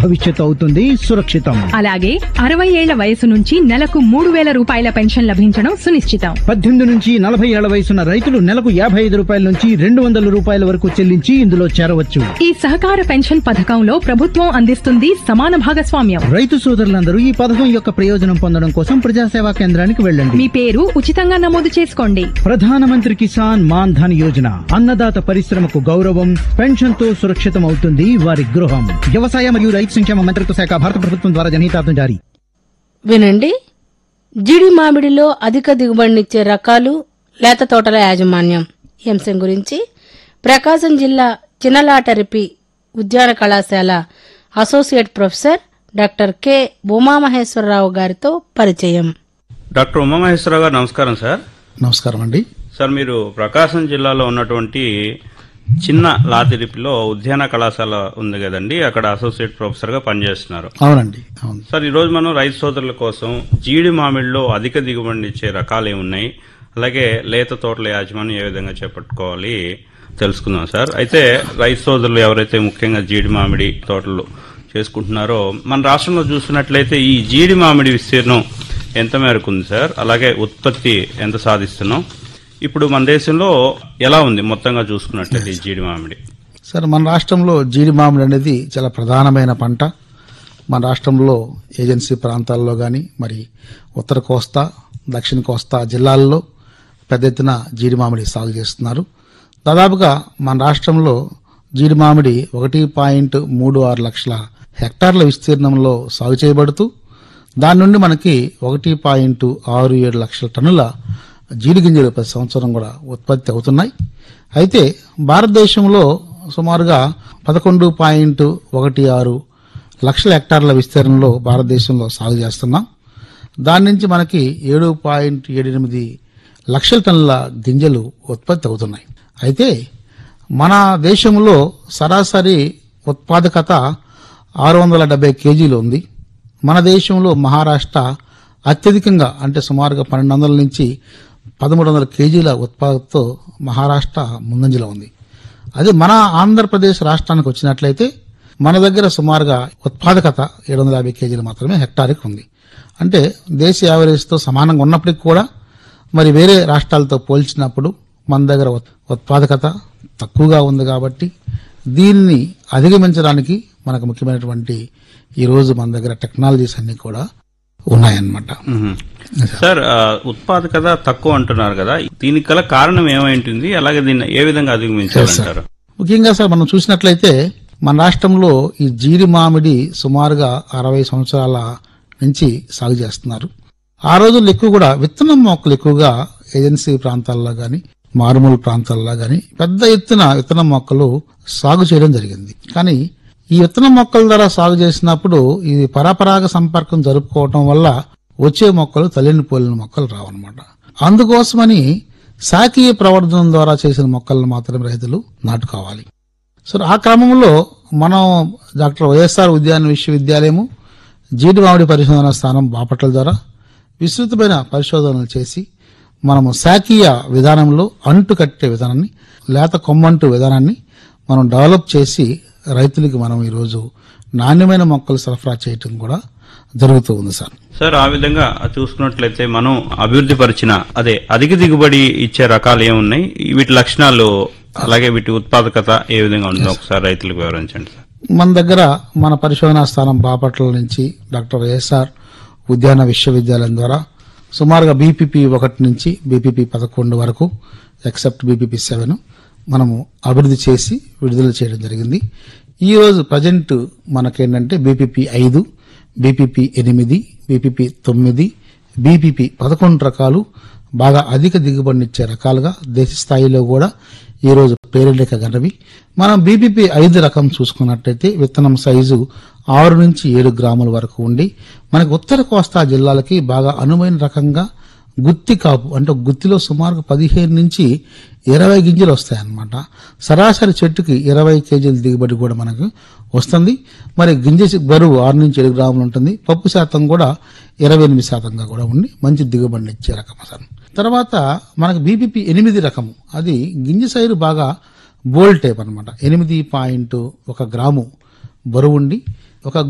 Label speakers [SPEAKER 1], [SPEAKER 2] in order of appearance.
[SPEAKER 1] భవిష్యత్తు అవుతుంది సురక్షితం
[SPEAKER 2] అలాగే అరవై ఏళ్ల వయసు నుంచి నెలకు మూడు వేల రూపాయల పెన్షన్ లభించడం సునిశ్చితం
[SPEAKER 1] పద్దెనిమిది నుంచి నలభై ఏళ్ల వయసున్న రైతులు నెలకు యాభై ఐదు రూపాయల నుంచి రెండు వందల రూపాయల వరకు చెల్లించి ఇందులో చేరవచ్చు
[SPEAKER 2] ఈ సహకార పెన్షన్ పథకంలో ప్రభుత్వం అందిస్తుంది సమాన భాగస్వామ్యం
[SPEAKER 1] రైతు సోదరులందరూ ఈ పథకం యొక్క ప్రయోజనం పొందడం కోసం ప్రజాసేవా కేంద్రానికి వెళ్ళండి
[SPEAKER 2] మీ పేరు ఉచితంగా నమోదు చేసుకోండి
[SPEAKER 1] ప్రధానమంత్రి కిసాన్ మాన్ ధన్ యోజన అన్నదాత పరిశ్రమకు గౌరవం పెన్షన్ తో సురక్షితం అవుతుంది వారి గృహం వ్యవసాయ మరియు రైతు సంక్షేమ మంత్రిత్వ శాఖ భారత ప్రభుత్వం ద్వారా జనహితార్థం జారీ
[SPEAKER 3] వినండి జీడి మామిడిలో అధిక దిగుబడినిచ్చే రకాలు లేత తోటల యాజమాన్యం ఈ అంశం గురించి ప్రకాశం జిల్లా చిన్నలాటరిపి ఉద్యాన కళాశాల associate professor doctor K Umamaheswararao గారితో పరిచయం
[SPEAKER 4] డాక్టర్ ఉమామహేశ్వరరావు గారు నమస్కారం సార్
[SPEAKER 5] నమస్కారం అండి
[SPEAKER 4] సార్ మీరు ప్రకాశం జిల్లాలో ఉన్నటువంటి చిన్న లాతిరిపిలో ఉద్యాన కళాశాల ఉంది కదండి అక్కడ అసోసియేట్ ప్రొఫెసర్ గా పనిచేస్తున్నారు
[SPEAKER 5] అవునండి అవును
[SPEAKER 4] సార్ ఈ రోజు మనం రైతు సోదరుల కోసం జీడి మామిడిలో అధిక దిగుబడిని ఇచ్చే రకాలు ఏమున్నాయి అలాగే లేత తోటల యాజమాన్యం ఏ విధంగా చేపట్టుకోవాలి తెలుసుకుందాం సార్ అయితే రైతు సోదరులు ఎవరైతే ముఖ్యంగా జీడి మామిడి తోటలు చేసుకుంటున్నారో మన రాష్ట్రంలో చూసినట్లయితే ఈ జీడి మామిడి విస్తీర్ణం ఎంత మేరకు ఉంది సార్ అలాగే ఉత్పత్తి ఎంత సాధిస్తున్నాం ఇప్పుడు మన దేశంలో ఎలా ఉంది మొత్తంగా చూసుకున్నట్లయితే ఈ జీడి మామిడి
[SPEAKER 5] సార్ మన రాష్ట్రంలో జీడి మామిడి అనేది చాలా ప్రధానమైన పంట మన రాష్ట్రంలో ఏజెన్సీ ప్రాంతాల్లో కానీ మరి ఉత్తర కోస్తా దక్షిణ కోస్తా జిల్లాల్లో పెద్ద ఎత్తున జీడి మామిడి సాగు చేస్తున్నారు దాదాపుగా మన రాష్ట్రంలో జీడి మామిడి ఒకటి పాయింట్ మూడు ఆరు లక్షల హెక్టార్ల విస్తీర్ణంలో సాగు చేయబడుతూ దాని నుండి మనకి ఒకటి పాయింట్ ఆరు ఏడు లక్షల టన్నుల జీడి గింజలు ప్రతి సంవత్సరం కూడా ఉత్పత్తి అవుతున్నాయి అయితే భారతదేశంలో సుమారుగా పదకొండు పాయింట్ ఒకటి ఆరు లక్షల హెక్టార్ల విస్తీర్ణంలో భారతదేశంలో సాగు చేస్తున్నాం దాని నుంచి మనకి ఏడు పాయింట్ ఏడు ఎనిమిది లక్షల టన్నుల గింజలు ఉత్పత్తి అవుతున్నాయి అయితే మన దేశంలో సరాసరి ఉత్పాదకత ఆరు వందల డెబ్బై కేజీలు ఉంది మన దేశంలో మహారాష్ట్ర అత్యధికంగా అంటే సుమారుగా పన్నెండు వందల నుంచి పదమూడు వందల కేజీల ఉత్పాదకతో మహారాష్ట్ర ముందంజలో ఉంది అదే మన ఆంధ్రప్రదేశ్ రాష్ట్రానికి వచ్చినట్లయితే మన దగ్గర సుమారుగా ఉత్పాదకత ఏడు వందల యాభై కేజీలు మాత్రమే హెక్టార్కి ఉంది అంటే దేశ యావరేజ్తో సమానంగా ఉన్నప్పటికీ కూడా మరి వేరే రాష్ట్రాలతో పోల్చినప్పుడు మన దగ్గర ఉత్- ఉత్పాదకత తక్కువగా ఉంది కాబట్టి దీన్ని అధిగమించడానికి మనకు ముఖ్యమైనటువంటి ఈ రోజు మన దగ్గర టెక్నాలజీస్ అన్ని కూడా ఉన్నాయన్నమాట
[SPEAKER 4] మ్మ్. సార్ ఆ, ఉత్పాదకత తక్కువ అంటున్నారు కదా దీనికి గల కారణం ఏమైంటుంది అలాగే దీన్ని ఏ విధంగా అధిగమించాలంటారు
[SPEAKER 5] ముఖ్యంగా సార్ మనం చూసినట్లయితే మన రాష్ట్రంలో ఈ జీడి మామిడి సుమారుగా అరవై సంవత్సరాల నుంచి సాగు చేస్తున్నారు ఆ రోజుల్లో ఎక్కువ కూడా విత్తనం మొక్కలు ఎక్కువగా ఏజెన్సీ ప్రాంతాల్లో గాని మారుమూల ప్రాంతాల్లో గాని పెద్ద ఎత్తున విత్తనం మొక్కలు సాగు చేయడం జరిగింది కానీ ఈ విత్తనం మొక్కల ద్వారా సాగు చేసినప్పుడు ఇది పరపరాగ సంపర్కం జరుపుకోవటం వల్ల వచ్చే మొక్కలు తల్లిని పోలిన మొక్కలు రావన్నమాట అందుకోసమని శాఖీయ ప్రవర్ధనం ద్వారా చేసిన మొక్కలను మాత్రమే రైతులు నాటుకోవాలి సో ఆ క్రమంలో మనం డాక్టర్ వైఎస్ఆర్ ఉద్యాన విశ్వవిద్యాలయము జీడి మామిడి పరిశోధన స్థానం బాపట్ల ద్వారా విస్తృతమైన పరిశోధనలు చేసి మనము శాఖీయ విధానంలో అంటు కట్టే విధానాన్ని లేత కొమ్మంటు విధానాన్ని మనం డెవలప్ చేసి రైతులకి మనం ఈరోజు నాణ్యమైన మొక్కలు సరఫరా చేయటం కూడా జరుగుతూ ఉంది సార్
[SPEAKER 4] సార్ ఆ విధంగా చూసుకున్నట్లయితే మనం అభివృద్ధి పరిచిన అదే అధిక దిగుబడి ఇచ్చే రకాలు ఏమున్నాయి వీటి లక్షణాలు అలాగే వీటి ఉత్పాదకత ఏ విధంగా ఉందో ఒకసారి రైతులకు వివరించండి సార్
[SPEAKER 5] మన దగ్గర మన పరిశోధనా స్థానం బాపట్ల నుంచి డాక్టర్ వైఎస్ఆర్ ఉద్యాన విశ్వవిద్యాలయం ద్వారా సుమారుగా బీపీపీ ఒకటి నుంచి బీపీపీ పదకొండు వరకు ఎక్సెప్ట్ బీపీపీ సెవెన్ మనము అభివృద్ధి చేసి విడుదల చేయడం జరిగింది ఈ రోజు ప్రజెంట్ మనకేంటంటే బీపీపీ ఐదు బీపీపీ ఎనిమిది బీపీపీ తొమ్మిది బీపీపీ పదకొండు రకాలు బాగా అధిక దిగుబడినిచ్చే రకాలుగా దేశ స్థాయిలో కూడా ఈ రోజు పేరెళ్ళక గనవి మనం బీపీపీ ఐదు రకం చూసుకున్నట్టయితే విత్తనం సైజు ఆరు నుంచి ఏడు గ్రాముల వరకు ఉండి మనకి ఉత్తర కోస్తా జిల్లాలకి బాగా అనువైన రకంగా గుత్తి కాపు అంటే గుత్తిలో సుమారు పదిహేను నుంచి ఇరవై గింజలు వస్తాయన్నమాట సరాసరి చెట్టుకి ఇరవై కేజీల దిగుబడి కూడా మనకు వస్తుంది మరి గింజ బరువు ఆరు నుంచి ఏడు గ్రాములు ఉంటుంది పప్పు శాతం కూడా ఇరవై ఎనిమిది శాతంగా కూడా ఉండి మంచి దిగుబడిని ఇచ్చే రకం అసలు తర్వాత మనకు బీపీపీ ఎనిమిది రకము అది గింజ సైరు బాగా బోల్ టైప్ అనమాట ఎనిమిది పాయింట్ ఒక గ్రాము బరువు ఉండి ఒక